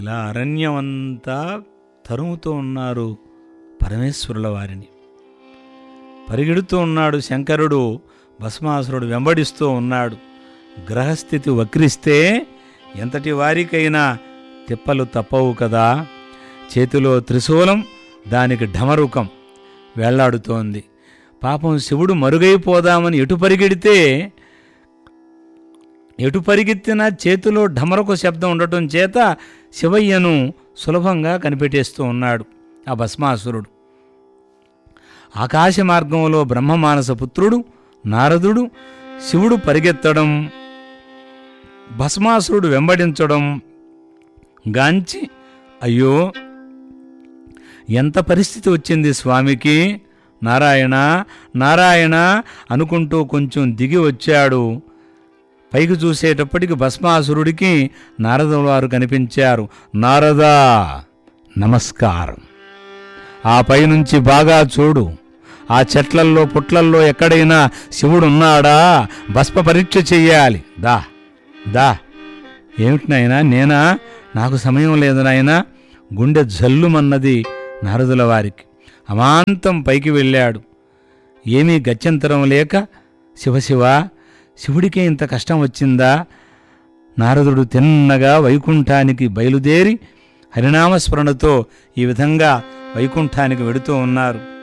ఇలా అరణ్యమంతా తరుముతూ ఉన్నారు పరమేశ్వరుల వారిని పరిగెడుతూ ఉన్నాడు శంకరుడు భస్మాసురుడు వెంబడిస్తూ ఉన్నాడు గ్రహస్థితి వక్రిస్తే ఎంతటి వారికైనా తిప్పలు తప్పవు కదా చేతిలో త్రిశూలం దానికి ఢమరుకం వేళ్లాడుతోంది పాపం శివుడు మరుగైపోదామని ఎటు పరిగెడితే ఎటు పరిగెత్తినా చేతిలో ఢమరకు శబ్దం ఉండటం చేత శివయ్యను సులభంగా కనిపెట్టేస్తూ ఉన్నాడు ఆ భస్మాసురుడు ఆకాశ మార్గంలో బ్రహ్మమానస పుత్రుడు నారదుడు శివుడు పరిగెత్తడం భస్మాసురుడు వెంబడించడం గాంచి అయ్యో ఎంత పరిస్థితి వచ్చింది స్వామికి నారాయణ నారాయణ అనుకుంటూ కొంచెం దిగి వచ్చాడు పైకి చూసేటప్పటికి భస్మాసురుడికి నారదుల వారు కనిపించారు నారదా నమస్కారం ఆ పైనుంచి బాగా చూడు ఆ చెట్లల్లో పుట్లల్లో ఎక్కడైనా శివుడు ఉన్నాడా భస్మ పరీక్ష చెయ్యాలి దా దా ఏమిటి నాయనా నేనా నాకు సమయం లేదు నాయనా గుండె జల్లుమన్నది నారదుల వారికి అమాంతం పైకి వెళ్ళాడు ఏమీ గత్యంతరం లేక శివశివ శివుడికే ఇంత కష్టం వచ్చిందా నారదుడు తిన్నగా వైకుంఠానికి బయలుదేరి హరినామస్మరణతో ఈ విధంగా వైకుంఠానికి వెడుతూ ఉన్నారు